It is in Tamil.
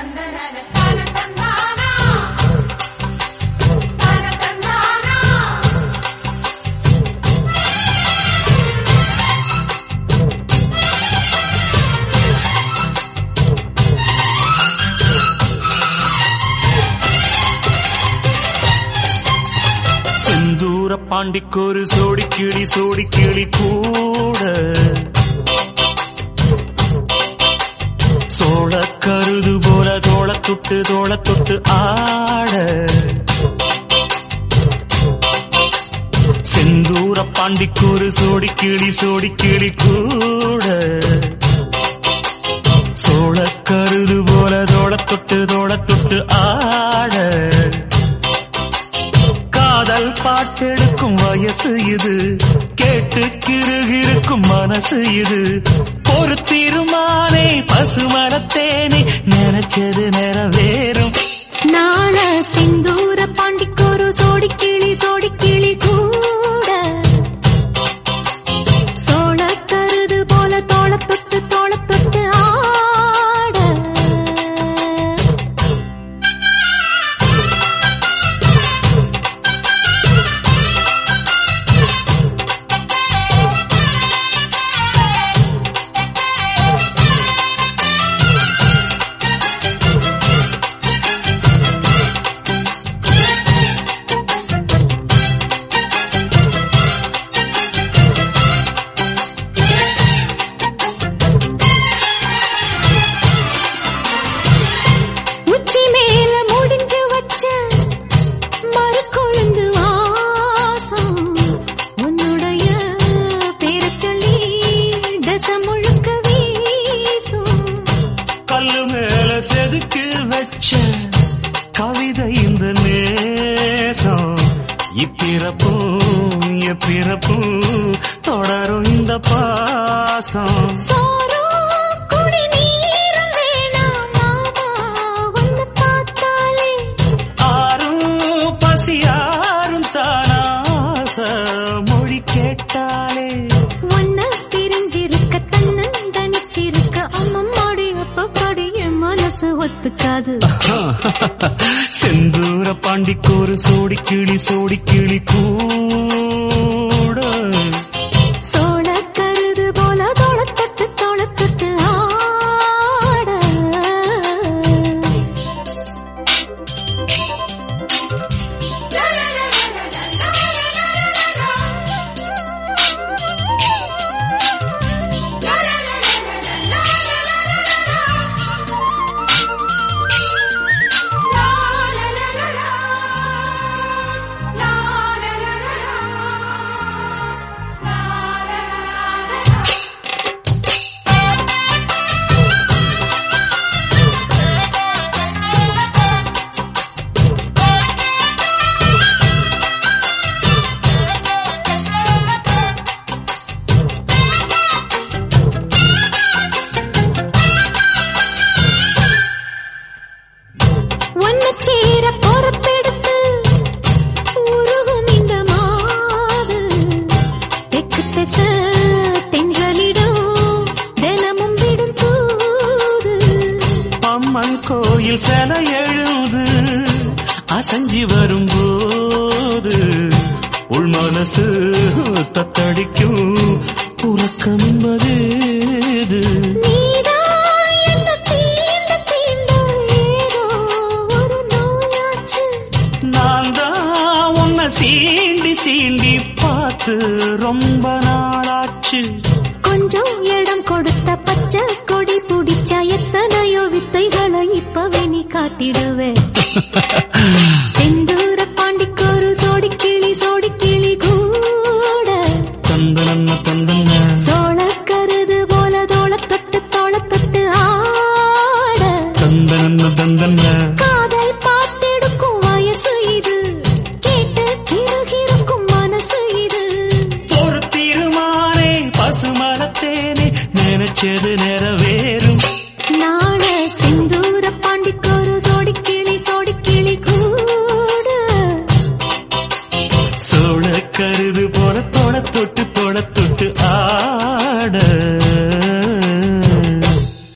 செந்தூர பாண்டிக்கொரு சோடி கிளி சோடி கிளி கூட சோழ கருது போல தோள தொட்டு தோள தொட்டு ஆட செந்தூர பாண்டிக்கொரு சோடி கிளி சோடி கிளி கூட சோழ கருது போல தோள தொட்டு தோள தொட்டு ஆட காதல் பாட்டெடுக்கும் வயசு இது கேட்டு கிருகிருக்கும் மனசு இது ஒரு தீர்மானே பசுமரத்தேனே நினைச்சது நிறைவேறும் நாள சிந்தூர பாண்டிக்கொரு சோடி கிளி சோடி கிளி கூட சோழ கருது போல தோள தொட்டு தோள தொட்டு ஆட உச்சி மேல முடிஞ்சு வச்ச மறுக்கொழுந்து வாசம் உன்னுடைய பேர சொல்லி தசை முழுக்க வீசும் கல்லு மேல செதுக்கு வச்ச கவிதை இந்த நேசம் இப்பிறப்பும் எப்பிறப்பும் தொடரும் இந்த பாசம் சோறும் குடி நீரும் வேணாம் மாமா உன்னை பார்த்தாலே ஆறும் பசியாரும் தானாச மொழி கேட்டாலே ஒன்ன பிரிஞ்சிருக்க தன்னன் தனிச்சிருக்க அம்மம்மாடி அப்பப்படி என் மனசு ஒத்துக்காது செந்தூர பாண்டிக்கோரு சோடி கிளி சோடி கிளி கூட சோழ கருது போல தோள தொட்டு தோள தொட்டு ஆட ஒன்னு சேர பொறுப்பெடுத்து உருகும் இந்த மாது தெற்கு திச தென்களிடம் தினமும் விடும் தூது அம்மன் கோயில் சில எழுது அசஞ்சி வரும்போது உள் மனசு தத்தடிக்கும் உறக்கம் என்பது இது. நீதான் என்ன தீண்ட தீண்ட ஏதோ ஒரு நோயாச்சு நான் தான் உன்னை சீண்டி சீண்டி பார்த்து ரொம்ப நாளாச்சு கொஞ்சம் இடம் கொடுத்த பச்சை கொடி பிடிச்சா எத்தனையோ வித்தைகளை இப்பவே நீ காட்டிடுவே செந்தூர பாண்டிக்கொரு சோடி கிளி சோடி கிளி கூட தந்தனன்ன தந்தன்ன சோழ கருது போல தோள தொட்டு தோள தொட்டு ஆட தந்தனன்ன தந்தன்ன காதல் பார்த்தெடுக்கும் வயசு இது கேட்டு கிருகிருக்கும் மனசு இது ஒரு தீர்மானே பசுமரத்தேனே நினைச்சது நிறைவேறும் நாள செந்தூர பாண்டிக்கொரு சோடி கிளி சோடி கிளி கூட சோழ கருது போல தொட தொட்டு தொட தொட்டு ஆட